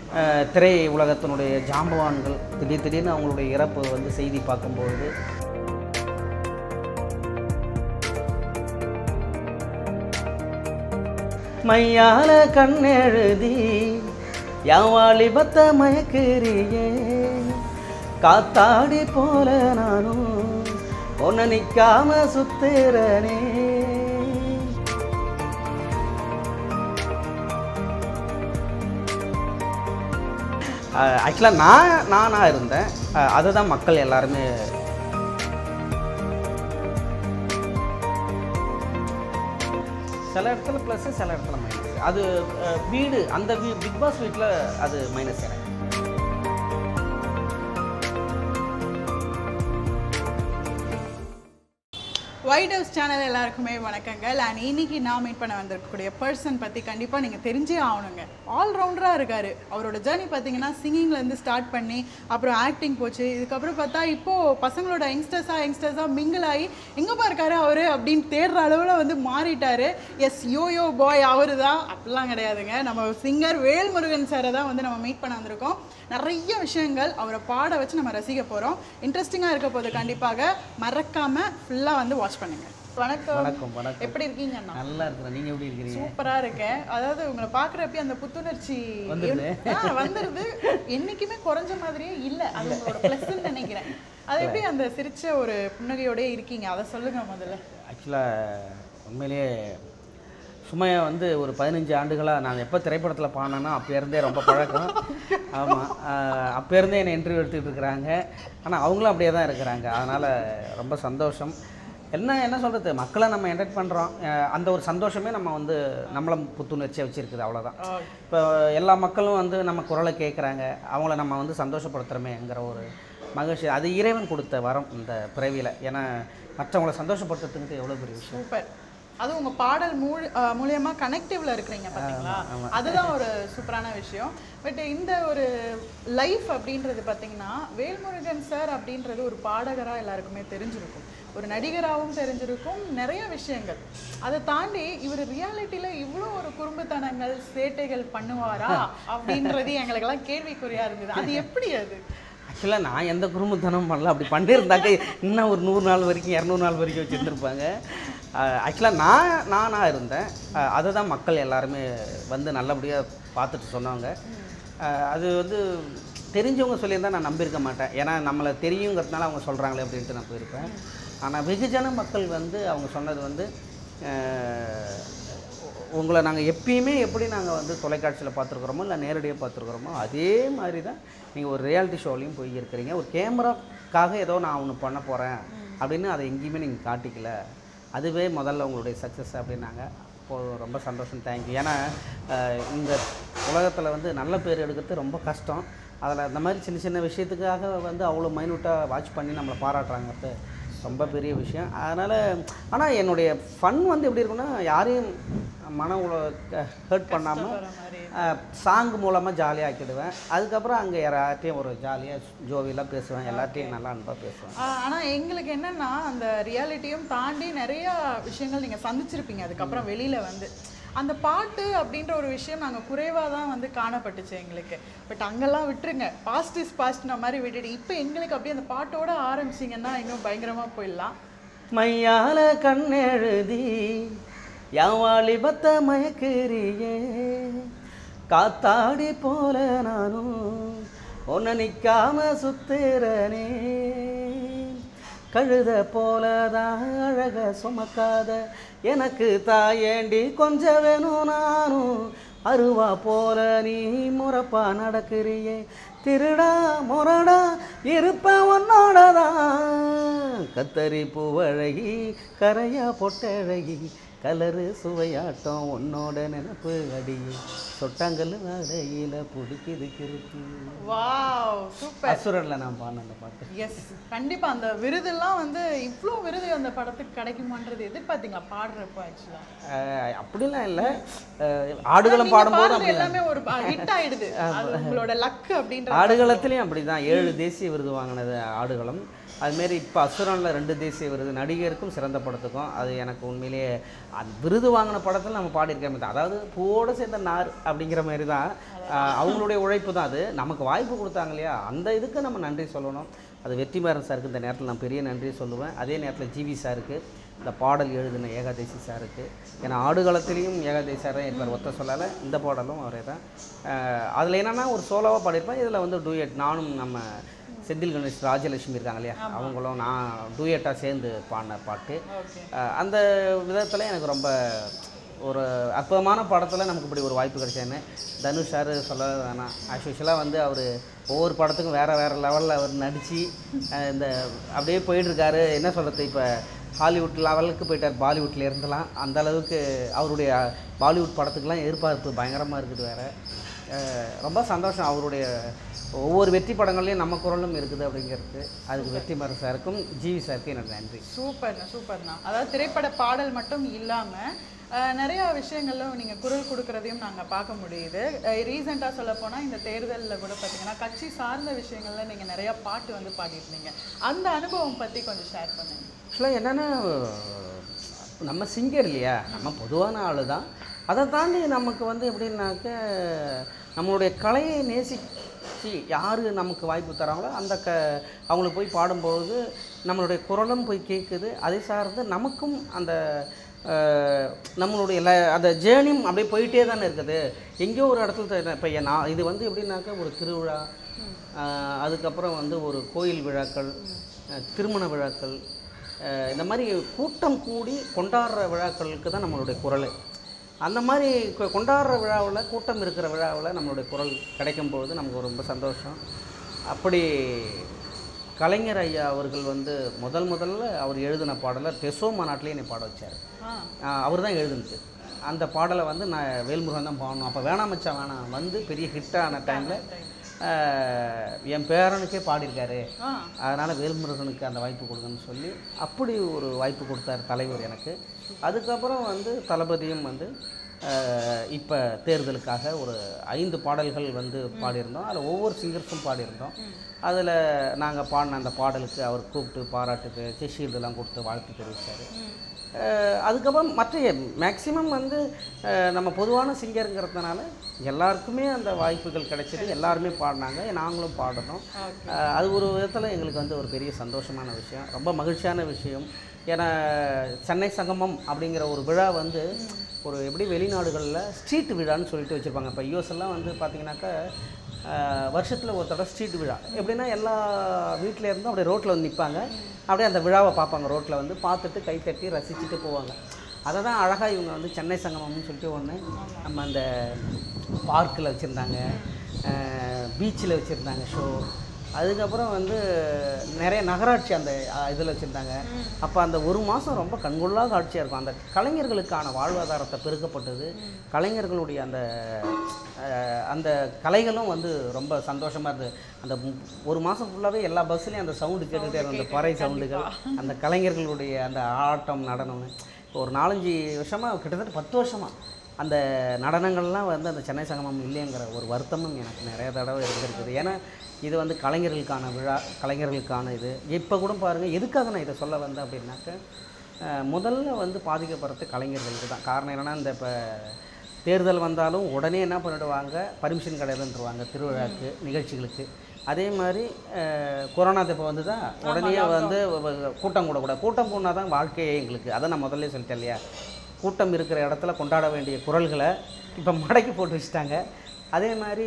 அஹ், திரை உலகத்தினுடைய ஜாம்பவான்கள் திடீர் திடீர்னு அவங்களுடைய இறப்பு வந்து செய்தி பார்க்கும்போது மையால கண்ணெழுதி யாவாலிபத்த மயக்கிறியே காத்தாடி போல நானும் ஒன்ன நிக்காம சுத்துறனே ஆக்சுவலாக நான் நானாக இருந்தேன் அஹ் அதுதான் மக்கள் எல்லாருமே சில இடத்துல ப்ளஸ் சில இடத்துல மைனஸ் அது அஹ், வீடு அந்த வீ பிக் பாஸ் வீட்டில் அது மைனஸ் எனக்கு ஒயிட் ஹவுஸ் சேனல் எல்லாருக்குமே வணக்கங்கள் அண்ட் இன்னைக்கு நான் மீட் பண்ண வந்திருக்கக்கூடிய பர்சன் பற்றி கண்டிப்பாக நீங்கள் தெரிஞ்சே ஆகணுங்க ஆல்ரவுண்டராக இருக்கார் அவரோட ஜேர்னி பார்த்தீங்கன்னா சிங்கிங்லேருந்து ஸ்டார்ட் பண்ணி அப்புறம் ஆக்டிங் போச்சு இதுக்கப்புறம் பார்த்தா இப்போது பசங்களோட யங்ஸ்டர்ஸாக யங்ஸ்டர்ஸாக மிங்கிள் ஆகி எங்கேப்பா இருக்காரு அவர் அப்படின்னு தேடுற அளவில் வந்து மாறிட்டாரு எஸ் யோயோ பாய் அவரு தான் அப்படிலாம் கிடையாதுங்க நம்ம சிங்கர் வேல்முருகன் சாரை தான் வந்து நம்ம மீட் பண்ண வந்திருக்கோம் நிறைய விஷயங்கள் அவரை பாட வச்சு நம்ம ரசிக்க போகிறோம் இன்ட்ரெஸ்டிங்காக இருக்க போது கண்டிப்பாக மறக்காம ஃபுல்லாக வந்து வாட்ச் பண்ணுங்க வணக்கம் வணக்கம் வணக்கம் எப்படி இருக்கீங்க அண்ணா நல்லா இருக்கிறேன் நீங்கள் எப்படி இருக்கிறீங்க சூப்பரா இருக்கேன் அதாவது உங்களை பாக்குறப்ப அந்த புத்துணர்ச்சி வந்துடுது. ஆ, வந்துடுது என்னைக்குமே குறைஞ்ச மாதிரியே இல்ல அது உங்களோட பிளஸ்ன்னு நினைக்கிறேன் அது எப்படி அந்த சிரிச்ச ஒரு புன்னகையோடயே இருக்கீங்க அதை சொல்லுங்க முதல்ல ஆக்சுவலாக உண்மையிலேயே சுமையா வந்து ஒரு பதினஞ்சு ஆண்டுகளாக நான் எப்போ திரைப்படத்தில் பாடினேனோ அப்போ இருந்தே ரொம்ப பழக்கம் ஆமாம் அப்போ இருந்தே என்னை இன்டர்வியூ எடுத்துக்கிட்டு இருக்கிறாங்க ஆனால் அவங்களும் அப்படியே தான் இருக்கிறாங்க அதனால் ரொம்ப சந்தோஷம் என்ன என்ன சொல்கிறது மக்களை நம்ம என்டர்ட் பண்ணுறோம் அந்த ஒரு சந்தோஷமே நம்ம வந்து நம்மளை புத்துணர்ச்சியாக வச்சுருக்குது அவ்வளோதான் இப்போ எல்லா மக்களும் வந்து நம்ம குரலை கேட்குறாங்க அவங்கள நம்ம வந்து சந்தோஷப்படுத்துகிறோமேங்கிற ஒரு மகிழ்ச்சி அது இறைவன் கொடுத்த வரம் இந்த பிறவியில் ஏன்னா மற்றவங்கள சந்தோஷப்படுத்துறதுக்கு எவ்வளோ பெரிய விஷயம் சூப்பர் அது உங்க பாடல் மூல அஹ், மூலியமா கனெக்டிவ்ல இருக்கிறீங்க பாத்தீங்களா அதுதான் ஒரு சூப்பரான விஷயம் பட் இந்த ஒரு லைஃப் அப்படின்றது பாத்தீங்கன்னா வேல்முருகன் சார் அப்படின்றது ஒரு பாடகரா எல்லாருக்குமே தெரிஞ்சிருக்கும் ஒரு நடிகராகவும் தெரிஞ்சிருக்கும் நிறைய விஷயங்கள் அதை தாண்டி இவர் ரியாலிட்டியில இவ்வளோ ஒரு குறும்புத்தனங்கள் சேட்டைகள் பண்ணுவாரா அப்படின்றது எங்களுக்கெல்லாம் கேள்விக்குறியா இருந்தது அது எப்படி அது ஆக்சுவலாக நான் எந்த குடும்பத்தனம் பண்ணல அப்படி பண்ணியிருந்தாக்க இன்னும் ஒரு நூறு நாள் வரைக்கும் இரநூறு நாள் வரைக்கும் வச்சுருந்துருப்பாங்க ஆக்சுவலாக நான் நானாக இருந்தேன் அஹ் அதை தான் மக்கள் எல்லாருமே வந்து நல்லபடியாக பார்த்துட்டு சொன்னாங்க அஹ் அது வந்து தெரிஞ்சவங்க சொல்லியிருந்தா நான் நம்பியிருக்க மாட்டேன் ஏன்னா நம்மளை தெரியுங்கிறதுனால அவங்க சொல்கிறாங்களே அப்படின்ட்டு நான் போயிருப்பேன் ஆனால் வெகுஜன மக்கள் வந்து அவங்க சொன்னது வந்து அஹ், உங்களை நாங்கள் எப்பயுமே எப்படி நாங்கள் வந்து தொலைக்காட்சியில் பார்த்துருக்குறோமோ இல்லை நேரடியாக பார்த்துருக்குறோமோ அதே மாதிரி தான் நீங்கள் ஒரு ரியாலிட்டி ஷோலையும் போய் இருக்கிறீங்க ஒரு கேமராக்காக ஏதோ நான் ஒன்று பண்ண போகிறேன் அப்படின்னு அதை எங்கேயுமே நீங்கள் காட்டிக்கல அதுவே முதல்ல உங்களுடைய சக்ஸஸ் அப்படின்னாங்க அப்போது ரொம்ப சந்தோஷம் தேங்க்யூ ஏன்னா அஹ், இந்த உலகத்தில் வந்து நல்ல பேர் எடுக்கிறது ரொம்ப கஷ்டம் அதில் இந்த மாதிரி சின்ன சின்ன விஷயத்துக்காக வந்து அவ்வளோ மைனூட்டாக வாட்ச் பண்ணி நம்மளை பாராட்டுறாங்கிறது ரொம்ப பெரிய விஷயம் அதனால் ஆனால் என்னுடைய ஃபன் வந்து எப்படி இருக்குன்னா யாரையும் மன ஹர்ட் பண்ணாமல் சாங் மூலமாக ஜாலியாக ஆக்கிடுவேன் அதுக்கப்புறம் அங்கே யார்ட்டையும் ஒரு ஜாலியாக ஜோவியெல்லாம் பேசுவேன் எல்லார்ட்டையும் நல்லா அன்பாக பேசுவேன் ஆஹ் ஆனா எங்களுக்கு என்னன்னா அந்த ரியாலிட்டியும் தாண்டி நிறைய விஷயங்கள் நீங்க சந்திச்சிருப்பீங்க அதுக்கப்புறம் வெளியில வந்து அந்த பாட்டு அப்படின்ற ஒரு விஷயம் நாங்க குறைவா தான் வந்து காணப்பட்டுச்சு எங்களுக்கு பட் அங்கெல்லாம் விட்டுருங்க பாஸ்ட் இஸ் பாஸ்ட்ன மாதிரி விட்டுட்டு இப்போ எங்களுக்கு அப்படியே அந்த பாட்டோட ஆரம்பிச்சிங்கன்னா இன்னும் பயங்கரமா போயிடலாம் மையால கண்ணெழுதி யாவாலிபத்த மயக்கிறியே காத்தாடி போல நானும் ஒன்ன நிக்காம சுத்துறனே கழுத போலதான் அழக சுமக்காத எனக்கு தாயேண்டி கொஞ்சம் வேணும் நானும் அருவா போல நீ முறப்பா நடக்கிறியே திருடா முரடா இருப்ப உன்னோடதான் கத்தரி பூவழகி கரையா பொட்டழகி கலரு சுவையாட்டம் உன்னோட நினப்பு அடி சொட்டாங்கல் அடையில பிடிக்குது கிறுக்கு வாவ் சூப்பர் அசுரனில் நான் பாடின அந்த பாட்டு எஸ் கண்டிப்பா அந்த விருதெல்லாம் வந்து இவ்வளோ விருது அந்த படத்துக்கு கிடைக்குமான்றது எதிர்பார்த்தீங்களா பாடுறப்போ ஆக்சுவலா அஹ் அப்படிலாம் இல்லை ஆடுகளம் பாடும்போது அப்படி எல்லாமே ஒரு ஹிட் ஆயிடுது அது உங்களோட லக் அப்படின்ற ஆடுகளத்துலேயும் அப்படி தான் ஏழு தேசிய விருது வாங்கினது ஆடுகளம் அதுமாரி இப்போ அசுரனில் ரெண்டு தேசிய விருது நடிகருக்கும் சிறந்த படத்துக்கும் அது எனக்கு உண்மையிலேயே அது விருது வாங்கின படத்தில் நம்ம பாடியிருக்கோமே தான் அதாவது பூவோடு சேர்ந்த நார் அப்படிங்கிற மாதிரி தான் ஆஹ் அவங்களுடைய உழைப்பு தான் அது நமக்கு வாய்ப்பு கொடுத்தாங்க இல்லையா அந்த இதுக்கு நம்ம நன்றி சொல்லணும் அது வெற்றிமாறன் சாருக்கு இந்த நேரத்தில் நான் பெரிய நன்றி சொல்லுவேன் அதே நேரத்தில் ஜிவி சாருக்கு இந்த பாடல் எழுதின ஏகாதேசி சாருக்கு ஏன்னா ஆடுகளத்திலையும் ஏகாதேசி சார் தான் இருப்பார் ஒத்த சொல்லலை இந்த பாடலும் அவரே தான் அதில் என்னென்னா ஒரு சோலோவாக பாடியிருப்பேன் இதில் வந்து டூயட் நானும் நம்ம செந்தில் கணேஷ் ராஜலட்சுமி இருக்காங்க இல்லையா அவங்களும் நான் டூயட்டாக சேர்ந்து பாடின பாட்டு ஓகே அஹ் அந்த விதத்தில் எனக்கு ரொம்ப ஒரு அற்புதமான படத்தில் நமக்கு இப்படி ஒரு வாய்ப்பு கிடைச்சேன்னு தனுஷ் சார் சொல்ல வேணாம் ஆக்சுவலாக வந்து அவர் ஒவ்வொரு படத்துக்கும் வேறு வேறு லெவலில் அவர் நடித்து இந்த அப்படியே போயிட்டுருக்காரு என்ன சொல்கிறது இப்போ ஹாலிவுட் லெவலுக்கு போயிட்டார் பாலிவுட்டில் இருந்தலாம் அந்த அளவுக்கு அவருடைய பாலிவுட் படத்துக்கெலாம் எதிர்பார்ப்பு பயங்கரமாக இருக்குது வேறு ரொம்ப சந்தோஷம் அவருடைய ஒவ்வொரு வெற்றி படங்கள்லையும் நம்ம குரலும் இருக்குது அப்படிங்கிறது அதுக்கு வெற்றி மர சாருக்கும் ஜிவி சாருக்கும் எனக்கு நன்றி சூப்பர்ண்ணா சூப்பர்ண்ணா அதாவது திரைப்பட பாடல் மட்டும் இல்லாமல் நிறைய விஷயங்கள்ல நீங்க குரல் கொடுக்கறதையும் நாங்க பார்க்க முடியுது ரீசெண்டாக சொல்ல போனா இந்த தேர்தலில் கூட பார்த்தீங்கன்னா கட்சி சார்ந்த விஷயங்கள்ல நீங்க நிறைய பாட்டு வந்து பாடியிருந்தீங்க அந்த அனுபவம் பத்தி கொஞ்சம் ஷேர் பண்ணுங்க ஆக்சுவலாக என்னென்னா நம்ம சிங்கர் இல்லையா நம்ம பொதுவான ஆள் தான் அதை தாண்டி நமக்கு வந்து எப்படின்னாக்க நம்மளுடைய கலையை நேசித்து யார் நமக்கு வாய்ப்பு தராங்களோ அந்த க அவங்களுக்கு போய் பாடும்போது நம்மளுடைய குரலும் போய் கேட்குது அதை சார்ந்து நமக்கும் அந்த அஹ், நம்மளுடைய ல அந்த ஜேர்னியும் அப்படியே போயிட்டே தானே இருக்குது எங்கேயோ ஒரு இடத்துல இப்போ நான் இது வந்து எப்படின்னாக்கா ஒரு திருவிழா அஹ், அதுக்கப்புறம் வந்து ஒரு கோயில் விழாக்கள் அஹ், திருமண விழாக்கள் அஹ், இந்த மாதிரி கூட்டம் கூடி கொண்டாடுற விழாக்களுக்கு தான் நம்மளுடைய குரல் அந்த மாதிரி கொ- கொண்டாடுற விழாவில் கூட்டம் இருக்கிற விழாவில் நம்மளுடைய குரல் கிடைக்கும் பொழுது நமக்கு ரொம்ப சந்தோஷம் அப்படி கலைஞர் ஐயா அவர்கள் வந்து முதல் முதல்ல அவர் எழுதின பாடலை டெசோ மாநாட்டிலே என்னை பாட வச்சார் ஆ அவர் தான் எழுதுனது அந்த பாடலை வந்து நான் வேல்முருகன் தான் பாடணும் அப்போ வேணாம் மச்சான் வேணாம் வந்து பெரிய ஹிட்டான டைமில் என் பேரனுக்கே பாடியிருக்காரு ஆ அதனால் வேல்முருகனுக்கு அந்த வாய்ப்பு கொடுங்கன்னு சொல்லி அப்படி ஒரு வாய்ப்பு கொடுத்தார் தலைவர் எனக்கு அதுக்கப்புறம் வந்து தளபதியும் வந்து இப்போ தேர்தலுக்காக ஒரு ஐந்து பாடல்கள் வந்து பாடியிருந்தோம் அதில் ஒவ்வொரு சிங்கர்ஸும் பாடியிருந்தோம் அதில் நாங்கள் பாடின அந்த பாடலுக்கு அவர் கூப்பிட்டு பாராட்டுக்கு செஷீல்டெல்லாம் கொடுத்து வாழ்த்து தெரிவித்தார் அதுக்கப்புறம் மற்ற மேக்ஸிமம் வந்து அஹ், நம்ம பொதுவான சிங்கருங்கிறதுனால எல்லாருக்குமே அந்த வாய்ப்புகள் கிடைச்சது எல்லாருமே பாடினாங்க நாங்களும் பாடினோம் அஹ், அது ஒரு விதத்தில் எங்களுக்கு வந்து ஒரு பெரிய சந்தோஷமான விஷயம் ரொம்ப மகிழ்ச்சியான விஷயம் ஏன்னா சென்னை சங்கமம் அப்படிங்கிற ஒரு விழா வந்து ஒரு எப்படி வெளிநாடுகளில் ஸ்ட்ரீட் விழான்னு சொல்லிட்டு வச்சுருப்பாங்க இப்போ யூஎஸ் எல்லாம் வந்து பார்த்தீங்கன்னாக்கா வருஷத்தில் ஒரு தடவை ஸ்ட்ரீட் விழா எப்படின்னா எல்லா வீட்டில் இருந்தும் அப்படியே ரோட்டில் வந்து நிற்பாங்க அப்படியே அந்த விழாவை பார்ப்பாங்க ரோட்டில் வந்து பார்த்துட்டு கை தட்டி ரசிச்சுட்டு போவாங்க அதை தான் அழகாக இவங்க வந்து சென்னை சங்கமம்னு சொல்லிட்டு ஒன்று நம்ம அந்த பார்க்கில் வச்சுருந்தாங்க பீச்சில் வச்சுருந்தாங்க ஷோ அதுக்கப்புறம் வந்து நிறைய நகராட்சி அந்த இதில் வச்சுருந்தாங்க அப்போ அந்த ஒரு மாதம் ரொம்ப கண்கொள்ளா காட்சியாக இருக்கும் அந்த கலைஞர்களுக்கான வாழ்வாதாரத்தை பெருக்கப்பட்டது கலைஞர்களுடைய அந்த அஹ், அந்த கலைகளும் வந்து ரொம்ப சந்தோஷமாக இருந்தது அந்த மு- ஒரு மாதம் ஃபுல்லாகவே எல்லா பஸ்ஸுலேயும் அந்த சவுண்டு கேட்டுகிட்டே இருக்கும் அந்த பறை சவுண்டுகள் அந்த கலைஞர்களுடைய அந்த ஆட்டம் நடனம் இப்போ ஒரு நாலஞ்சு வருஷமாக கிட்டத்தட்ட பத்து வருஷமாக அந்த நடனங்கள்லாம் வந்து அந்த சென்னை சங்கமம் இல்லைங்கிற ஒரு வருத்தமும் எனக்கு நிறைய தடவை இருந்திருக்குது ஏன்னா இது வந்து கலைஞர்களுக்கான விழா கலைஞர்களுக்கான இது இப்போ கூட பாருங்கள் எதுக்காக நான் இதை சொல்ல வந்தேன் அப்படின்னாக்க அஹ், முதல்ல வந்து பாதிக்கப்படுறது கலைஞர்களுக்கு தான் காரணம் என்னென்னா இந்த இப்போ தேர்தல் வந்தாலும் உடனே என்ன பண்ணிடுவாங்க பர்மிஷன் கிடையாதுன்றவாங்க திருவிழாக்கு நிகழ்ச்சிகளுக்கு அதே மாதிரி அஹ், கொரோனா இப்போ வந்துதா உடனே வந்து வ- வ- கூட்டம் கூடக்கூடாது கூட்டம் போனால் தான் வாழ்க்கையே எங்களுக்கு அதை நான் முதல்ல சொல்லிட்டேன் இல்லையா கூட்டம் இருக்கிற இடத்துல கொண்டாட வேண்டிய குரல்களை இப்போ மடக்கி போட்டு வச்சுட்டாங்க அதே மாதிரி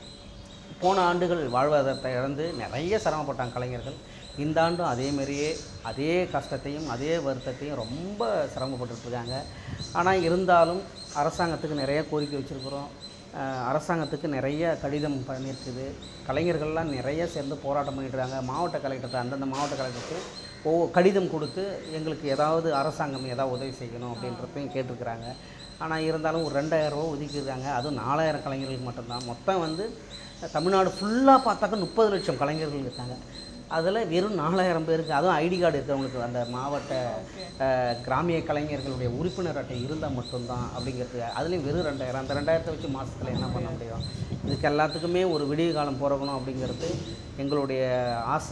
போன ஆண்டுகள் வாழ்வாதாரத்தை இழந்து நிறைய சிரமப்பட்டாங்க கலைஞர்கள் இந்த ஆண்டும் அதே மாதிரியே அதே கஷ்டத்தையும் அதே வருத்தத்தையும் ரொம்ப சிரமப்பட்டுட்டு இருக்காங்க ஆனால் இருந்தாலும் அரசாங்கத்துக்கு நிறைய கோரிக்கை வச்சுருக்குறோம் அஹ் அரசாங்கத்துக்கு நிறைய கடிதம் பண்ணியிருக்குது கலைஞர்கள்லாம் நிறைய சேர்ந்து போராட்டம் பண்ணிட்டுருக்காங்க மாவட்ட கலெக்டர் அந்தந்த மாவட்ட கலெக்டருக்கு ஓ கடிதம் கொடுத்து எங்களுக்கு ஏதாவது அரசாங்கம் ஏதாவது உதவி செய்யணும் அப்படின்றதையும் கேட்டிருக்கிறாங்க ஆனால் இருந்தாலும் ஒரு ரெண்டாயிரம் ரூபா ஒதுக்கியிருக்காங்க அதுவும் நாலாயிரம் கலைஞர்களுக்கு மட்டும்தான் மொத்தம் வந்து தமிழ்நாடு ஃபுல்லாக பார்த்தாக்க முப்பது லட்சம் கலைஞர்கள் இருக்காங்க அதில் வெறும் நாலாயிரம் பேருக்கு அதுவும் ஐடி கார்டு இருக்கிறவங்களுக்கு அந்த மாவட்ட அஹ், கிராமிய கலைஞர்களுடைய உறுப்பினர் அட்டை இருந்தால் மட்டும்தான் அப்படிங்கிறது அதுலேயும் வெறும் ரெண்டாயிரம் அந்த ரெண்டாயிரத்தை வச்சு மாதத்தில் என்ன பண்ண முடியும் இதுக்கு எல்லாத்துக்குமே ஒரு விடிய காலம் பிறக்கணும் அப்படிங்கிறது எங்களுடைய ஆசை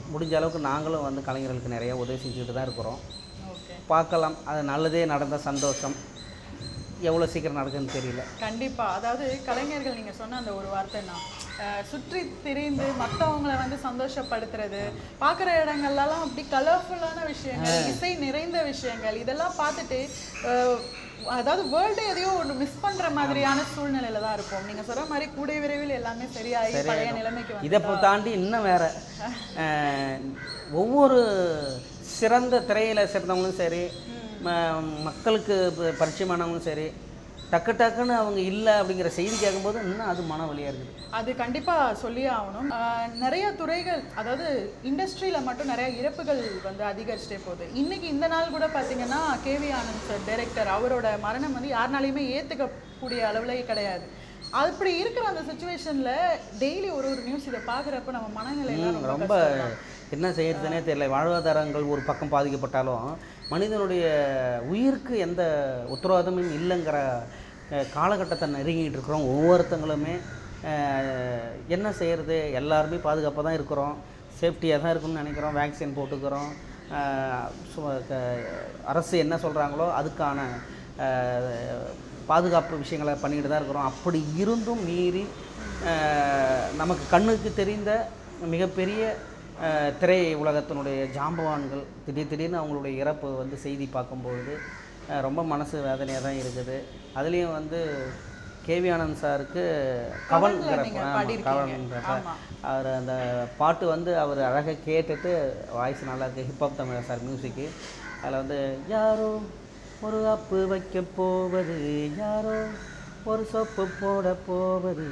முடிஞ்ச அளவுக்கு நாங்களும் வந்து கலைஞர்களுக்கு நிறைய உதவி செஞ்சுக்கிட்டு தான் இருக்கிறோம் ஓகே பார்க்கலாம் அது நல்லதே நடந்த சந்தோஷம் எவ்வளோ சீக்கிரம் நடக்குதுன்னு தெரியல கண்டிப்பா அதாவது கலைஞர்கள் நீங்க சொன்ன அந்த ஒரு வார்த்தை தான் அஹ் சுற்றி திரிந்து மற்றவங்கள வந்து சந்தோஷப்படுத்துறது பார்க்குற இடங்கள்லாம் அப்படி கலர்ஃபுல்லான விஷயங்கள் இசை நிறைந்த விஷயங்கள் இதெல்லாம் பார்த்துட்டு அஹ், அதாவது வேர்ல்டு எதையோ ஒன்று மிஸ் பண்ற மாதிரியான சூழ்நிலையில தான் இருப்போம் நீங்க சொல்ற மாதிரி கூடிய விரைவில் எல்லாமே சரியாகி பழைய நிலைமைக்கு வந்து இதை இப்போ தாண்டி இன்னும் வேற அஹ், ஒவ்வொரு சிறந்த திரையில் சிறந்தவங்களும் சரி ம- மக்களுக்கு ப- பரிச்சயமானவங்களும் சரி டக்கு டக்குன்னு அவங்க இல்லை அப்படிங்கிற செய்தி கேட்கும்போது இன்னும் அது மன வலியாக இருக்குது அது கண்டிப்பா சொல்லியே ஆகணும் ஆஹ் நிறைய துறைகள் அதாவது இண்டஸ்ட்ரியில மட்டும் நிறைய இறப்புகள் வந்து அதிகரிச்சுட்டே போகுது இன்னைக்கு இந்த நாள் கூட பாத்தீங்கன்னா கேவி ஆனந்த் சார் டைரக்டர் அவரோட மரணம் வந்து யாருனாலையுமே ஏத்துக்கக்கூடிய அளவுல கிடையாது அப்படி இருக்கிற அந்த சுச்சுவேஷன்ல டெய்லி ஒரு ஒரு நியூஸ் இதை பாக்குறப்ப நம்ம மனநிலையெல்லாம் ரொம்ப ரொம்ப என்ன செய்யறதுனே தெரியல வாழ்வாதாரங்கள் ஒரு பக்கம் பாதிக்கப்பட்டாலும் மனிதனுடைய உயிருக்கு எந்த உத்தரவாதமும் இல்லைங்கிற அஹ், காலகட்டத்தை நெருங்கிட்டு இருக்கிறோம் ஒவ்வொருத்தங்களுமே அஹ், என்ன செய்யறது எல்லாருமே பாதுகாப்பாக தான் இருக்கிறோம் சேஃப்டியாக தான் இருக்கணும்னு நினைக்கிறோம் வேக்சின் போட்டுக்கிறோம் அஹ், சு- க- அரசு என்ன சொல்கிறாங்களோ அதுக்கான அஹ், பாதுகாப்பு விஷயங்களை பண்ணிக்கிட்டு தான் இருக்கிறோம் அப்படி இருந்தும் மீறி அஹ், நமக்கு கண்ணுக்கு தெரிந்த மிகப்பெரிய அஹ், திரை உலகத்தினுடைய ஜாம்பவான்கள் திடீர் திடீர்னு அவங்களுடைய இறப்பு வந்து செய்தி பார்க்கும்பொழுது அஹ், ரொம்ப மனசு வேதனையாக தான் இருக்குது அதுலேயும் வந்து கேவி ஆனந்த் சாருக்கு கவன்கிற நீங்க ஆமா, பாடியிருக்கீங்க. கவன்கிற ஆமா. அவர் அந்த பாட்டு வந்து அவர் அழகாக கேட்டுட்டு வாய்ஸ் நல்லா இருக்கு ஹிப்ஹாப் தமிழ் சார் மியூசிக்கு அதில் வந்து யாரோ ஒரு அப்பு வைக்க போவது யாரோ ஒரு சொப்பு போட போவது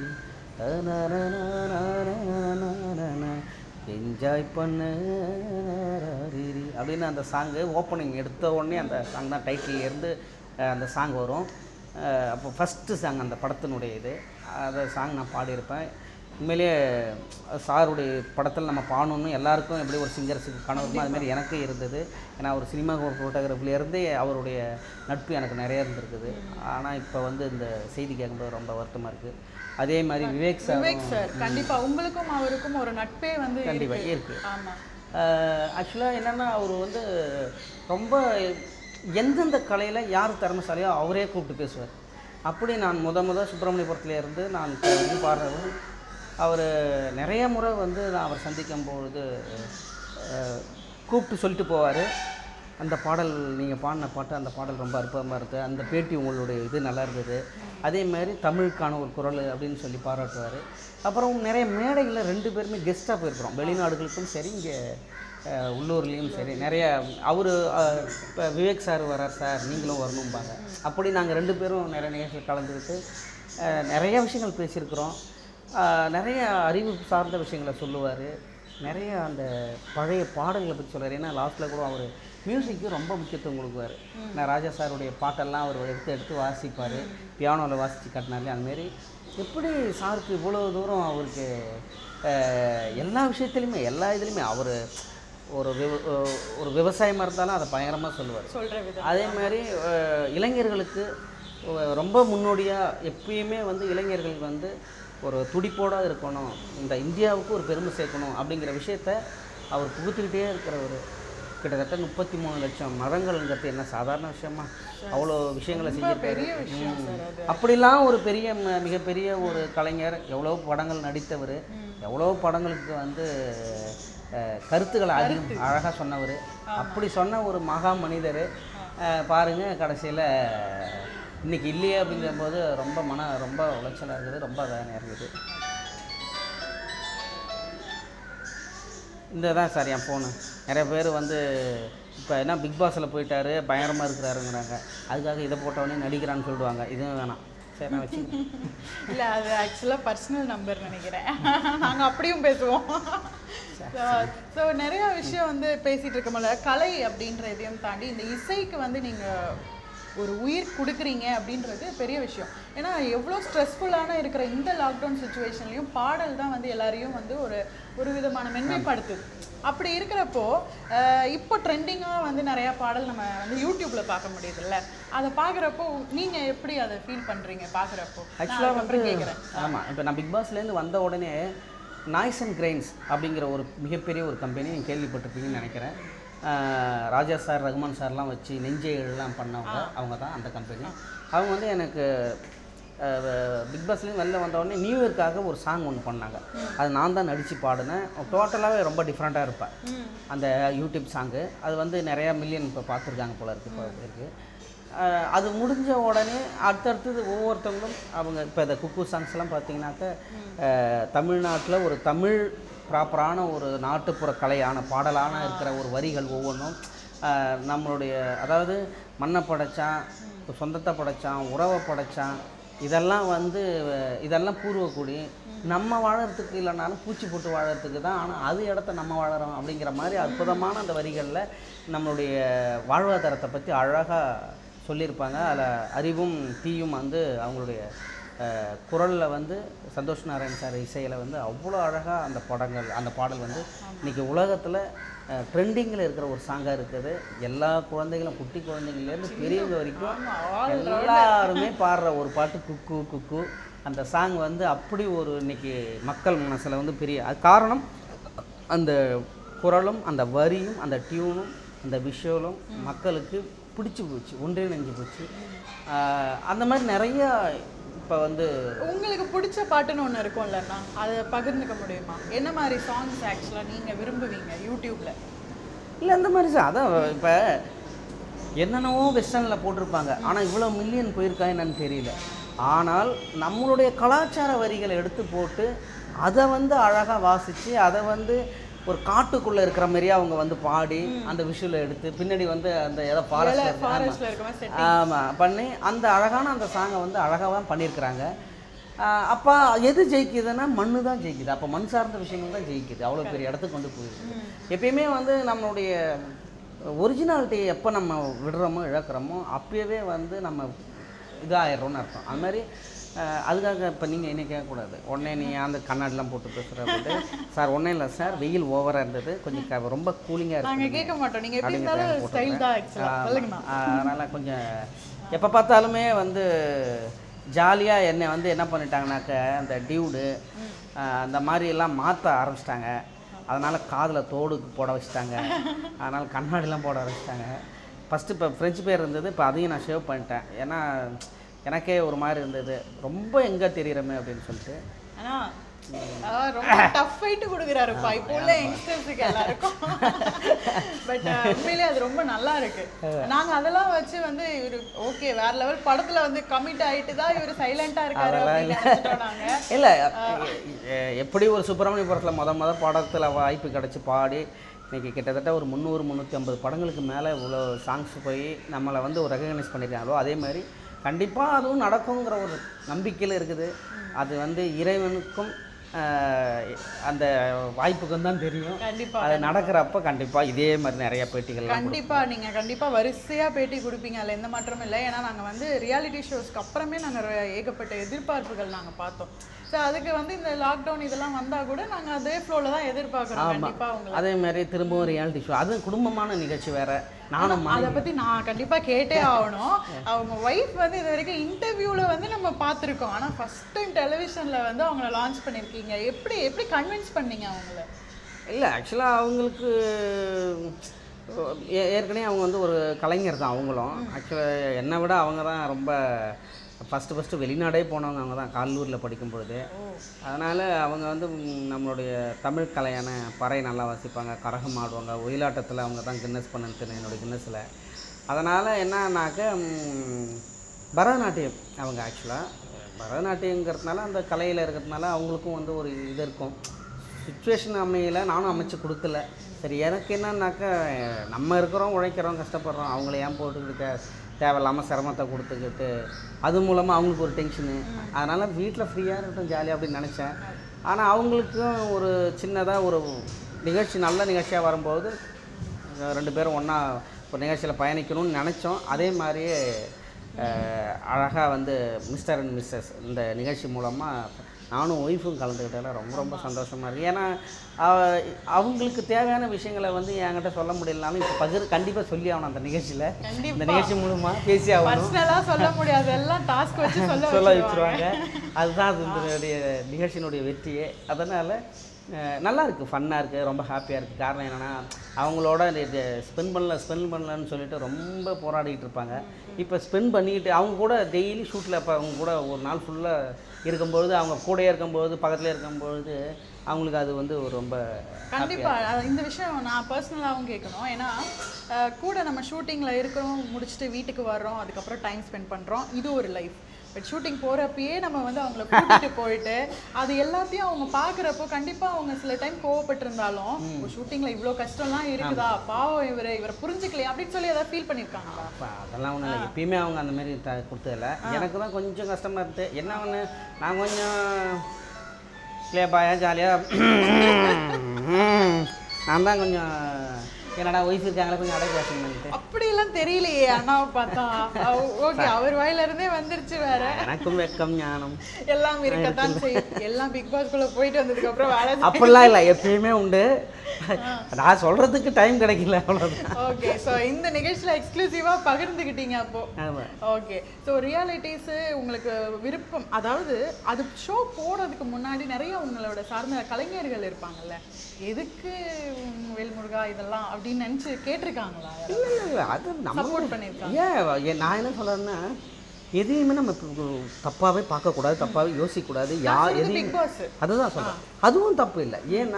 என்ஜாய் பண்ண அப்படின்னு அந்த சாங்கு ஓப்பனிங் எடுத்த உடனே அந்த சாங் தான் டைட்டில் இருந்து அஹ், அந்த சாங் வரும் அஹ், அப்போ ஃபஸ்ட்டு சாங் அந்த படத்தினுடைய இது அந்த சாங் நான் பாடியிருப்பேன் உண்மையிலேயே சாருடைய படத்தில் நம்ம பாடணும்னு எல்லாருக்கும் எப்படி ஒரு சிங்கர்ஸுக்கு கனவுமோ அதுமாரி எனக்கு இருந்தது ஏன்னா ஒரு சினிமா ஃபோட்டோகிராஃபிலேருந்தே அவருடைய நட்பு எனக்கு நிறைய இருந்திருக்குது ஆனால் இப்போ வந்து இந்த செய்தி கேட்கும்போது ரொம்ப வருத்தமாக இருக்குது அதே மாதிரி விவேக் சார் விவேக் சார் கண்டிப்பா உங்களுக்கும் அவருக்கும் ஒரு நட்பே வந்து கண்டிப்பா இருக்கு இருக்கு. ஆமா ஆக்சுவலாக என்னென்னா அவர் வந்து ரொம்ப எந்தெந்த கலையில் யார் திறமைசாலியோ அவரே கூப்பிட்டு பேசுவார் அப்படி நான் முத முத சுப்பிரமணியபுரத்துல இருந்து நான் இப்போ வந்து பாடுறவர் அவர் நிறைய முறை வந்து நான் அவர் சந்திக்கும் பொழுது அஹ், கூப்பிட்டு சொல்லிட்டு போவார் அந்த பாடல் நீங்கள் பாடின பாட்டு அந்த பாடல் ரொம்ப அற்புதமாக இருக்குது அந்த பேட்டி உங்களுடைய இது நல்லா இருந்தது அதே மாதிரி தமிழுக்கான ஒரு குரல் அப்படின்னு சொல்லி பாராட்டுவார் அப்புறம் நிறைய மேடைகளில் ரெண்டு பேருமே கெஸ்ட்டாக போயிருக்கிறோம் வெளிநாடுகளுக்கும் சரி இங்கே அஹ், உள்ளூர்லேயும் சரி நிறைய அவர் இப்போ விவேக் சார் வரார் சார் நீங்களும் வரணும்பாங்க அப்படி நாங்கள் ரெண்டு பேரும் நிறைய நிகழ்ச்சிகள் கலந்துக்கிட்டு அஹ், நிறைய விஷயங்கள் பேசியிருக்கிறோம் அஹ், நிறைய அறிவு சார்ந்த விஷயங்களை சொல்லுவார் நிறைய அந்த பழைய பாடல்களை பற்றி சொல்லுவார் ஏன்னா லாஸ்ட்டில் கூட அவர் மியூசிக்கு ரொம்ப முக்கியத்துவம் கொடுக்குவார் நான் ராஜா சாருடைய பாட்டெல்லாம் அவர் எடுத்து எடுத்து வாசிப்பார் பியானோவில் வாசித்து காட்டினாலே அதுமாரி எப்படி சாருக்கு இவ்வளோ தூரம் அவருக்கு அஹ், எல்லா விஷயத்துலையுமே எல்லா இதுலேயுமே அவர் ஒரு விவ அஹ், ஒரு விவசாயமாக இருந்தாலும் அதை பயங்கரமாக சொல்லுவார் சொல்ற விதம் அதே மாதிரி அஹ், இளைஞர்களுக்கு அஹ், ரொம்ப முன்னோடியாக எப்பயுமே வந்து இளைஞர்களுக்கு வந்து ஒரு துடிப்போட இருக்கணும் இந்த இந்தியாவுக்கு ஒரு பெருமை சேர்க்கணும் அப்படிங்கிற விஷயத்த அவர் புகுத்திக்கிட்டே இருக்கிறவர் கிட்டத்தட்ட முப்பத்தி மூணு லட்சம் மரங்கள்ங்கிறது என்ன சாதாரண விஷயமா அவ்வளோ விஷயங்களை செஞ்சிருக்காரு பெரிய விஷயம் சார் அது அப்படிலாம் ஒரு பெரிய ம- மிகப்பெரிய ஒரு கலைஞர் எவ்வளோ படங்கள் நடித்தவர் எவ்வளோ படங்களுக்கு வந்து அஹ், கருத்துக்களை அதிகம் அழகாக சொன்னவர் அப்படி சொன்ன ஒரு மகா மனிதர் பாருங்கள் கடைசியில் இன்னைக்கு இல்லையே அப்படிங்கும்போது ரொம்ப மன ரொம்ப உளைச்சலாக இருக்குது ரொம்ப வேதனையாக இருக்குது இந்த தான் சார் என் ஃபோனு நிறைய பேர் வந்து இப்போ என்ன பிக் பாஸில் போயிட்டாரு பயங்கரமாக இருக்கிறாருங்கிறாங்க அதுக்காக இதை போட்டவொடனே நடிக்கிறான்னு சொல்லிடுவாங்க இதுவும் வேணாம் சரி நான் வச்சு இல்ல அது ஆக்சுவலா பர்சனல் நம்பர் நினைக்கிறேன் நாங்க அப்படியும் பேசுவோம் ஸோ நிறைய விஷயம் வந்து பேசிட்டு இருக்கோம்ல கலை அப்படின்ற இதையும் தாண்டி இந்த இசைக்கு வந்து நீங்க ஒரு உயிர் கொடுக்குறீங்க அப்படின்றது பெரிய விஷயம் ஏன்னா எவ்வளோ ஸ்ட்ரெஸ்ஃபுல்லான இருக்கிற இந்த லாக்டவுன் சுச்சுவேஷன்லையும் பாடல் தான் வந்து எல்லாரையும் வந்து ஒரு ஒரு விதமான மென்மைப்படுத்துது அப்படி இருக்கிறப்போ அஹ், இப்போ ட்ரெண்டிங்காக வந்து நிறையா பாடல் நம்ம வந்து யூடியூப்ல பார்க்க முடியுதுல்ல அதை பார்க்குறப்போ நீங்க எப்படி அதை ஃபீல் பண்றீங்க பார்க்குறப்போ ஆக்சுவலாக வந்து கேட்குறேன் ஆமாம் இப்போ நான் பிக் பாஸ்லேருந்து வந்த உடனே நாய்ஸ் அண்ட் கிரெயின்ஸ் அப்படிங்கிற ஒரு மிகப்பெரிய ஒரு கம்பெனி நீங்கள் கேள்விப்பட்டிருப்பீங்கன்னு நினைக்கிறேன் ஆஹ் ராஜா சார் ரகுமான் சார்லாம் வச்சு நெஞ்சைகள்லாம் பண்ணவங்க அவங்க தான் அந்த கம்பெனி அவங்க வந்து எனக்கு பிக் பாஸ்லேயும் வெளில வந்த உடனே நியூ இயர்க்காக ஒரு சாங் ஒன்று பண்ணாங்க அது நான் தான் நடித்து பாடினேன் டோட்டலாகவே ரொம்ப டிஃப்ரெண்ட்டாக இருப்பேன் அந்த யூடியூப் சாங்கு அது வந்து நிறையா மில்லியன் இப்போ பார்த்துருக்காங்க போல இருக்குது இப்போ இருக்குது அஹ் அது முடிஞ்ச உடனே அடுத்தடுத்தது ஒவ்வொருத்தவங்களும் அவங்க இப்போ இந்த குக்கு சாங்ஸ்லாம் பார்த்தீங்கன்னாக்க தமிழ்நாட்டில் ஒரு தமிழ் ப்ராப்பரான ஒரு நாட்டுப்புற கலையான பாடலான இருக்கிற ஒரு வரிகள் ஒவ்வொன்றும் அஹ் நம்மளுடைய அதாவது மண்ணை படைச்சான் சொந்தத்தை படைச்சான் உறவை படைச்சான் இதெல்லாம் வந்து அஹ் இதெல்லாம் பூர்வக்குடி நம்ம வாழறதுக்கு இல்லைனாலும் பூச்சி போட்டு வாழறதுக்கு தான் ஆனால் அது இடத்த நம்ம வாழறோம் அப்படிங்கிற மாதிரி அற்புதமான அந்த வரிகளில் நம்மளுடைய வாழ்வாதாரத்தை பற்றி அழகாக சொல்லியிருப்பாங்க அதில் அறிவும் தீயும் வந்து அவங்களுடைய குரலில் வந்து சந்தோஷ் நாராயண் சார் இசையில் வந்து அவ்வளோ அழகாக அந்த படங்கள் அந்த பாடல் வந்து இன்றைக்கி உலகத்தில் ட்ரெண்டிங்கில் இருக்கிற ஒரு சாங்காக இருக்குது எல்லா குழந்தைகளும் குட்டி குழந்தைங்கள்லேருந்து பெரியவங்க வரைக்கும் எல்லாருமே பாடுற ஒரு பாட்டு குக்கு குக்கு அந்த சாங் வந்து அப்படி ஒரு இன்னைக்கு மக்கள் மனசில் வந்து பெரிய அது காரணம் அந்த குரலும் அந்த வரியும் அந்த டியூனும் அந்த விஷுவலும் மக்களுக்கு பிடிச்சி போச்சு ஒன்றிணைஞ்சு போச்சு ஆஹ் அந்த மாதிரி நிறையா இப்போ வந்து உங்களுக்கு பிடிச்ச பாட்டுன்னு ஒன்று இருக்கும்லண்ணா அதை பகிர்ந்துக்க முடியுமா என்ன மாதிரி சாங்ஸ் ஆக்சுவலாக நீங்கள் விரும்புவீங்க யூடியூப்ல இல்லை அந்த மாதிரி சார் அதான் இப்போ என்னென்னவோ வெஸ்டர்னில் போட்டிருப்பாங்க ஆனால் இவ்வளோ மில்லியன் போயிருக்கா என்னன்னு தெரியல ஆனால் நம்மளுடைய கலாச்சார வரிகளை எடுத்து போட்டு அதை வந்து அழகாக வாசித்து அதை வந்து ஒரு காட்டுக்குள்ளே இருக்கிற மாதிரியே அவங்க வந்து பாடி அந்த விஷுவலை எடுத்து பின்னாடி வந்து அந்த ஏதோ ஃபாரஸ்ட் ஃபாரஸ்ட்ல இருக்க மாதிரி செட் ஆமாம் பண்ணி அந்த அழகான அந்த சாங்கை வந்து அழகாக தான் பண்ணியிருக்கிறாங்க ஆஹ் அப்போ எது ஜெயிக்குதுன்னா மண்ணு தான் ஜெயிக்குது அப்போ மண் சார்ந்த விஷயங்கள் தான் ஜெயிக்குது அவ்வளோ பெரிய இடத்துக்கு கொண்டு போயிருக்கு எப்பயுமே வந்து நம்மளுடைய ஒரிஜினாலிட்டி எப்போ நம்ம விடுறோமோ இழக்கிறோமோ அப்போவே வந்து நம்ம இதாகிடுறோம்னு அர்த்தம் அது மாதிரி ஆஹ் அதுக்காக இப்போ நீங்கள் என்ன கேட்கக்கூடாது உடனே நீ அந்த கண்ணாடிலாம் போட்டு பேசுகிற அப்படின்ட்டு சார் ஒன்றும் இல்லை சார் வெயில் ஓவராக இருந்தது கொஞ்சம் க- ரொம்ப கூலிங்காக நாங்க இருக்குது கேட்க மாட்டோம் நீங்க எப்படி அப்படிங்கிற இருந்தாலும் time ஸ்டைல் தான் ஆக்சுவலாக ஆமா. சொல்லுங்கண்ணா ஆ, அதனால கொஞ்சம் எப்போ பார்த்தாலுமே வந்து ஜாலியாக என்னை வந்து என்ன பண்ணிட்டாங்கனாக்க அந்த டியூடு அந்த மாதிரி எல்லாம் மாற்ற ஆரம்பிச்சிட்டாங்க அதனால் காதில் தோடு போட வச்சுட்டாங்க அதனால் கண்ணாடிலாம் போட ஆரம்பிச்சிட்டாங்க ஃபஸ்ட்டு இப்போ ஃப்ரெஞ்சு பேர் இருந்தது இப்போ அதையும் நான் ஷேவ் பண்ணிட்டேன் ஏன்னா எனக்கே ஒரு மாதிரி இருந்தது ரொம்ப எங்கே தெரியுறமே அப்படின்னு சொல்லிட்டு ஆனா அதான் ரொம்ப டஃப் ஃபைட்டு கொடுக்குறாருப்பா இப்போ உள்ள யங்ஸ்டர்ஸுக்கு எல்லாருக்கும் பட் உண்மையிலே அது ரொம்ப நல்லா இருக்கு நாங்க அதெல்லாம் வச்சு வந்து இவரு ஓகே வேற லெவல் படத்துல வந்து கமிட் ஆயிட்டு தான் இவரு சைலண்டா இருக்காரு அப்படின்னு நினைச்சிட்டோம் நாங்க இல்லை எப்படி ஒரு சுப்பிரமணியபுரத்தில் முத முத படத்தில் வாய்ப்பு கிடச்சி பாடி இன்னைக்கு கிட்டத்தட்ட ஒரு முந்நூறு முந்நூற்றி ஐம்பது படங்களுக்கு மேலே இவ்வளோ சாங்ஸ் போய் நம்மளை வந்து ஒரு ரெகக்னைஸ் பண்ணியிருக்காங்களோ அதே மாதிரி கண்டிப்பாக அதுவும் நடக்குங்கிற ஒரு நம்பிக்கையில் இருக்குது அது வந்து இறைவனுக்கும் ஆஹ், அந்த வாய்ப்புக்கும் தான் தெரியும் கண்டிப்பா அது நடக்கிறப்ப கண்டிப்பாக இதே மாதிரி நிறைய பேட்டிகள்லாம் கண்டிப்பா நீங்க கண்டிப்பா வரிசையா பேட்டி கொடுப்பீங்க அதுல எந்த மாற்றமும் இல்லை ஏன்னா நாங்க வந்து ரியாலிட்டி ஷோஸ்க்கு அப்புறமே நாங்க ர- ஏகப்பட்ட எதிர்பார்ப்புகள் நாங்க பார்த்தோம் ஸோ அதுக்கு வந்து இந்த லாக்டவுன் இதெல்லாம் வந்தா கூட நாங்க அதே ஃப்ளோல தான் எதிர்பார்க்குறோம் கண்டிப்பா உங்களை அதே மாதிரி திரும்பவும் ரியாலிட்டி ஷோ அது குடும்பமான நிகழ்ச்சி வேற நானும் அதை பத்தி நான் கண்டிப்பா கேட்டே ஆகணும் அவங்க ஒய்ஃப் வந்து இது வரைக்கும் இன்டர்வியூல வந்து நம்ம பார்த்துருக்கோம் ஆனா ஃபர்ஸ்ட் டைம் டெலிவிஷன்ல வந்து அவங்கள லான்ச் பண்ணிருக்கீங்க எப்படி எப்படி கன்வின்ஸ் பண்ணீங்க அவங்கள இல்லை ஆக்சுவலாக அவங்களுக்கு ஏ- ஏற்கனவே அவங்க வந்து ஒரு கலைஞர் தான் அவங்களும் ஆக்சுவலாக என்னை விட அவங்க தான் ரொம்ப ஃபஸ்ட்டு ஃபஸ்ட்டு வெளிநாடே போனவங்க அவங்க தான் கால்லூரில் படிக்கும் பொழுது அதனால் அவங்க வந்து ம், நம்மளுடைய தமிழ் கலையான பறை நல்லா வாசிப்பாங்க கரகம் ஆடுவாங்க ஒயிலாட்டத்தில் அவங்க தான் கின்னஸ் பண்ணது என்னோட கின்னஸில் அதனால் என்னன்னாக்க ம், பரதநாட்டியம் அவங்க ஆக்சுவலாக பரதநாட்டியங்கிறதுனால அந்த கலையில் இருக்கிறதுனால அவங்களுக்கும் வந்து ஒரு இது இருக்கும் சுச்சுவேஷன் அமையல நானும் அமைச்சு கொடுக்கல சரி எனக்கு என்னன்னாக்கா நம்ம இருக்கிறோம் உழைக்கிறோம் கஷ்டப்படுறோம் அவங்கள ஏன் போட்டுக்கிட்டு தேவையில்லாமல் சிரமத்தை கொடுத்துக்கிட்டு அது மூலமாக அவங்களுக்கு ஒரு டென்ஷனு அதனால் வீட்டில் ஃப்ரீயாக இருக்கட்டும் ஜாலியாக அப்படின்னு நினச்சேன் ஆனால் அவங்களுக்கும் ஒரு சின்னதாக ஒரு நிகழ்ச்சி நல்ல நிகழ்ச்சியாக வரும்போது அஹ் ரெண்டு பேரும் ஒன்றா ஒரு நிகழ்ச்சியில் பயணிக்கணும்னு நினச்சோம் அதே மாதிரியே அழகாக வந்து மிஸ்டர் அண்ட் மிஸ்ஸஸ் இந்த நிகழ்ச்சி மூலமாக நானும் ஒய்ஃபும் கலந்துக்கிட்டதில் ரொம்ப ரொம்ப சந்தோஷமாக இருக்குது ஏன்னா அவ- அவங்களுக்கு தேவையான விஷயங்களை வந்து என்கிட்ட சொல்ல முடியலனாலும் இப்போ பகிர் கண்டிப்பாக சொல்லி ஆகணும் அந்த நிகழ்ச்சியில் இந்த கண்டிப்பா. நிகழ்ச்சி மூலமாக பேசி ஆகணும் பர்சனலா சொல்ல முடியாது எல்லாம் டாஸ்க் வச்சு சொல்ல சொல்ல வச்சிருவாங்க வச்சுருவாங்க அதுதான் அது இதனுடைய நிகழ்ச்சியினுடைய வெற்றியே அதனால் நல்லா இருக்குது ஃபன்னாக இருக்குது ரொம்ப ஹாப்பியாக இருக்குது காரணம் என்னென்னா அவங்களோட ஸ்பெண்ட் பண்ணல ஸ்பெண்ட் பண்ணலன்னு சொல்லிட்டு ரொம்ப போராடிட்டு இருப்பாங்க இப்போ ஸ்பெண்ட் பண்ணிக்கிட்டு அவங்க கூட டெய்லி ஷூட்டில் இப்போ அவங்க கூட ஒரு நாள் ஃபுல்லாக இருக்கும்பொழுது அவங்க கூடயே இருக்கும்பொழுது பக்கத்தில் இருக்கும்பொழுது அவங்களுக்கு அது வந்து ஒரு ரொம்ப கண்டிப்பா அது- இந்த விஷயம் நான் பர்சனலாகவும் கேட்கணும் ஏன்னா அஹ், கூட நம்ம ஷூட்டிங்ல இருக்கிறோம் முடிச்சுட்டு வீட்டுக்கு வர்றோம் அதுக்கப்புறம் டைம் ஸ்பெண்ட் பண்றோம் இது ஒரு லைஃப் பட் ஷூட்டிங் போறப்பயே நம்ம வந்து அவங்கள கூட்டிட்டு போயிட்டு அது எல்லாத்தையும் அவங்க பாக்குறப்போ கண்டிப்பா அவங்க சில டைம் கோவப்பட்டிருந்தாலும் ஷூட்டிங்ல இவ்ளோ கஷ்டம்லாம் இருக்குதா பாவம் இவரை இவரை புரிஞ்சுக்கலையா அப்படின்னு சொல்லி ஏதாவது ஃபீல் பண்ணிருக்காங்களா அப்பா அதெல்லாம் ஒன்றும் இல்லை எப்பயுமே அவங்க அந்த மாதிரி த கொடுத்ததில்ல எனக்கு தான் கொஞ்சம் கஷ்டமாக இருந்தது என்ன ஒன்று நான் கொஞ்சம் கிளியப்பாயா ஜாலியாக நான் தான் கொஞ்சம் என்னடா ஒய்ஃப் இருக்காங்களே கொஞ்சம் அடக்கு வாசிங்கன்ட்டு அப்படியெல்லாம் தெரியலையே அண்ணாவை பார்த்தா ஓகே அவர் வாயில இருந்தே வந்துருச்சு வேற எனக்கும் வெக்கம் ஞானம் எல்லாம் இருக்கத்தான் செய்யும் எல்லாம் பிக் பாஸ்குள்ள போயிட்டு வந்ததுக்கு அப்புறம் வேலை அப்படிலாம் இல்லை எப்பயுமே உண்டு நான் சொல்கிறதுக்கு டைம் கிடைக்கல அவ்வளோதான் ஓகே ஸோ இந்த நிகழ்ச்சியில் எக்ஸ்க்ளூசிவாக பகிர்ந்துக்கிட்டீங்க அப்போ ஆமாம் ஓகே ஸோ ரியாலிட்டிஸு உங்களுக்கு விருப்பம் அதாவது அது ஷோ போடுறதுக்கு முன்னாடி நிறைய உங்களோட சார்ந்த கலைஞர்கள் இருப்பாங்கல்ல எதுக்கு உம், வேல்முருகா இதெல்லாம் அப்படின்னு நினச்சி கேட்டிருக்காங்களா இல்லை இல்லை அது நம்ம சப்போர்ட் பண்ணியிருக்காங்க ஏன் ஏன் நான் என்ன சொல்கிறேன்னா எதையுமே நம்ம தப்பாகவே பார்க்கக்கூடாது தப்பாகவே யோசிக்கக்கூடாது யா எதையும் பிக் பாஸ் அதுதான் சொல்கிறேன் அதுவும் தப்பு இல்லை ஏன்னா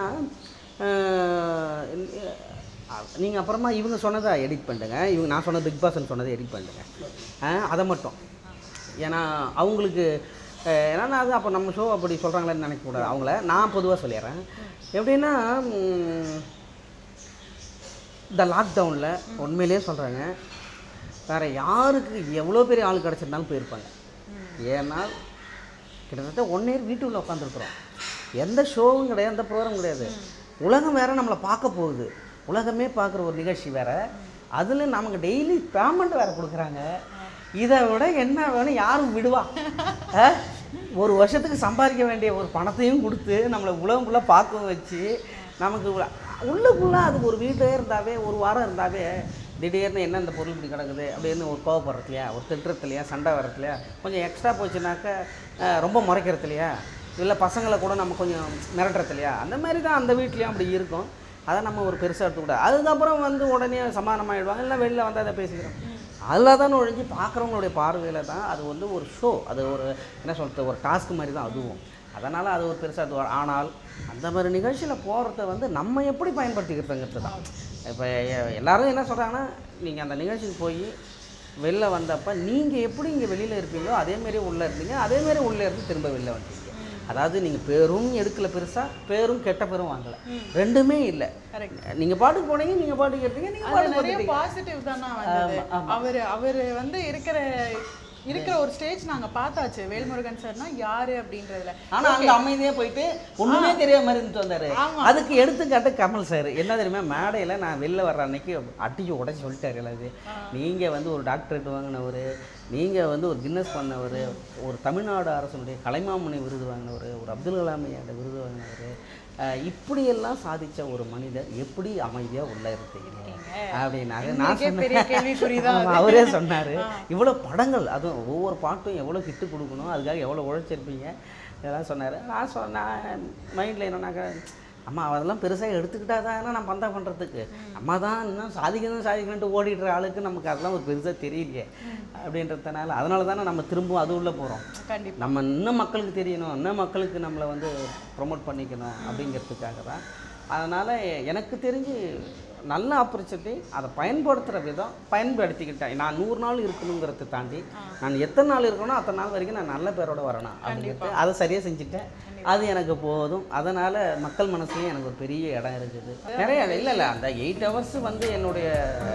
நீங்கள் அப்புறமா இவங்க சொன்னதை எடிட் பண்ணுங்க இவங்க நான் சொன்ன பிக் பாஸ்ன்னு சொன்னதை எடிட் பண்ணுங்க அஹ், அதை மட்டும் ஏன்னா அவங்களுக்கு அஹ், ஏன்னா அது அப்போ நம்ம ஷோ அப்படி சொல்கிறாங்களேன்னு நினைக்கக்கூடாது அவங்கள நான் பொதுவாக சொல்லிடுறேன் எப்படின்னா ம், இந்த லாக்டவுனில் உண்மையிலேயே சொல்கிறேங்க வேறு யாருக்கு எவ்வளோ பெரிய ஆள் கிடச்சிருந்தாலும் போயிருப்பாங்க ஏன்னா கிட்டத்தட்ட ஒன் இயர் வீட்டுக்குள்ளே உட்காந்துருக்குறோம் எந்த ஷோவும் கிடையாது எந்த ப்ரோக்ராம் கிடையாது உலகம் வேற நம்மளை பார்க்க போகுது உலகமே பார்க்குற ஒரு நிகழ்ச்சி வேற அதில் நமக்கு டெய்லி பேமெண்ட் வேற கொடுக்குறாங்க இதை விட என்ன வேணும் யாரும் விடுவா அஹ்? ஒரு வருஷத்துக்கு சம்பாதிக்க வேண்டிய ஒரு பணத்தையும் கொடுத்து நம்மளை உலகம் ஃபுல்லாக பார்க்க வச்சு நமக்கு உள்ள- உள்ளுக்குள்ளே அது ஒரு வீட்டிலே இருந்தாவே ஒரு வாரம் இருந்தாவே திடீர்னு என்ன இந்த பொருள் இப்படி கிடக்குது அப்படின்னு ஒரு கோவப்படுறது இல்லையா ஒரு திட்டுறது இல்லையா சண்டை வர்றது இல்லையா கொஞ்சம் எக்ஸ்ட்ரா போச்சுனாக்கா அஹ், ரொம்ப முறைக்கிறது இல்லையா இல்லை பசங்களை கூட நம்ம கொஞ்சம் மிரட்டுறது இல்லையா அந்த மாதிரி தான் அந்த வீட்லேயும் அப்படி இருக்கும் அதை நம்ம ஒரு பெருசாக எடுத்துக்கூடாது அதுக்கப்புறம் வந்து உடனே சமாதானமாகிடுவாங்க இல்லை வெளில வந்து அதை பேசிக்கிறோம் அதில் தான் ஒழிஞ்சு பார்க்குறவங்களுடைய பார்வையில் தான் அது வந்து ஒரு ஷோ அது ஒரு என்ன சொல்கிறது ஒரு டாஸ்க் மாதிரி தான் அதுவும் அதனால் அது ஒரு பெருசாக இது ஆனால் அந்த மாதிரி நிகழ்ச்சியில் போகிறத வந்து நம்ம எப்படி பயன்படுத்திக்கிறதுங்கிறது தான் இப்போ எல்லாரும் என்ன சொல்கிறாங்கன்னா நீங்கள் அந்த நிகழ்ச்சிக்கு போய் வெளில வந்தப்போ நீங்கள் எப்படி இங்கே வெளியில் இருப்பீங்களோ அதேமாரி உள்ளே இருந்தீங்க அதேமாரி உள்ளே இருந்து திரும்ப வெளில வந்தீங்க அதாவது நீங்கள் பேரும் எடுக்கல பெருசாக பேரும் கெட்ட பேரும் வாங்கலை ரெண்டுமே இல்லை கரெக்ட் நீங்கள் பாட்டுக்கு போனீங்க நீங்கள் பாட்டுக்கு எடுத்தீங்க நீங்கள் அது பாட்டுக்கு நிறைய வந்துட்டீங்க பாசிட்டிவ் தானே வந்தது அவர் அவர் வந்து இருக்கிற இருக்கிற ஒரு ஸ்டேஜ் நாங்க பார்த்தாச்சு வேல்முருகன் சார்னா யாரு அப்படின்றதுல ஆனா அங்க அமைதியா போயிட்டு ஒண்ணுமே தெரியாத மாதிரி இருந்துட்டு வந்தாரு ஆமா. அதுக்கு எடுத்துக்காட்டு கமல் சார் என்ன தெரியுமா மேடையில நான் வெளில வர்ற அன்னைக்கு அடிச்சு உடச்சி சொல்லிட்டாரு எல்லாத்தையும் நீங்க வந்து ஒரு டாக்டரேட் வாங்கினவர் நீங்க வந்து ஒரு கின்னஸ் பண்ணவர் ஒரு தமிழ்நாடு அரசனுடைய கலைமாமணி விருது வாங்கினவர் ஒரு அப்துல் கலாம் ஐயாவோட விருது வாங்கினவர் இப்படியெல்லாம் சாதிச்ச ஒரு மனிதர் எப்படி அமைதியா உள்ள இருக்கீங்க அப்படின்னாரு நான் உங்களுக்கே பெரிய கேள்விக்குறிதான் ஆமா, அவரே சொன்னார் இவ்வளோ படங்கள் அதுவும் ஒவ்வொரு பாட்டும் எவ்வளோ ஹிட்டு கொடுக்கணும் அதுக்காக எவ்வளோ உழைச்சிருப்பீங்க இதெல்லாம் சொன்னார் நான் சொன்னேன் மைண்டில் என்னன்னாக்கா அம்மா அதெல்லாம் பெருசாக எடுத்துக்கிட்டா தானே நான் பந்தா பண்ணுறதுக்கு அம்மா தான் இன்னும் சாதிக்கணும் சாதிக்கணுன்ட்டு ஓடிடுற ஆளுக்கு நமக்கு அதெல்லாம் ஒரு பெருசாக தெரியலையே அப்படின்றதுனால அதனால தானே நம்ம திரும்பவும் அது உள்ளே போகிறோம் கண்டிப்பா நம்ம இன்னும் மக்களுக்கு தெரியணும் இன்னும் மக்களுக்கு நம்மளை வந்து ப்ரொமோட் பண்ணிக்கணும் அப்படிங்கிறதுக்காக தான் அதனால் எனக்கு தெரிஞ்சு நல்ல ஆப்பர்ச்சுனிட்டி அதை பயன்படுத்துகிற விதம் பயன்படுத்திக்கிட்டேன் நான் நூறு நாள் இருக்கணுங்கிறத தாண்டி நான் எத்தனை நாள் இருக்கணும் அத்தனை நாள் வரைக்கும் நான் நல்ல பேரோட வரணும் அப்படிங்கிறது அதை சரியாக செஞ்சுட்டேன் அது எனக்கு போதும் அதனால் மக்கள் மனசுலையும் எனக்கு ஒரு பெரிய இடம் இருக்குது நிறைய இல்லை இல்லை அந்த எயிட் ஹவர்ஸ் வந்து என்னுடைய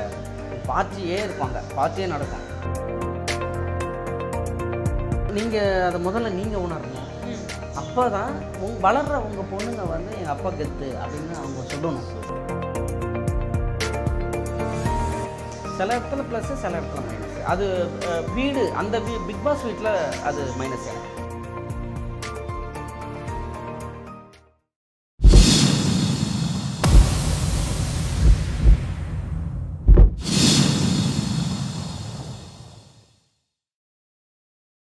பார்ட்டியே இருப்பாங்க பார்ட்டியே நடக்கும் நீங்கள் அதை முதல்ல நீங்கள் உணரணும் அப்போ தான் உங் வளர்கிற உங்கள் பொண்ணுங்க வந்து எங்கள் அப்பா கெத்து அப்படின்னு அவங்க சொல்லணும் சில இடத்துல ப்ளஸ்ஸு சில இடத்துல மைனஸ் அது அஹ், வீடு அந்த வீ பிக் பாஸ் வீட்டில் அது மைனஸ் எனக்கு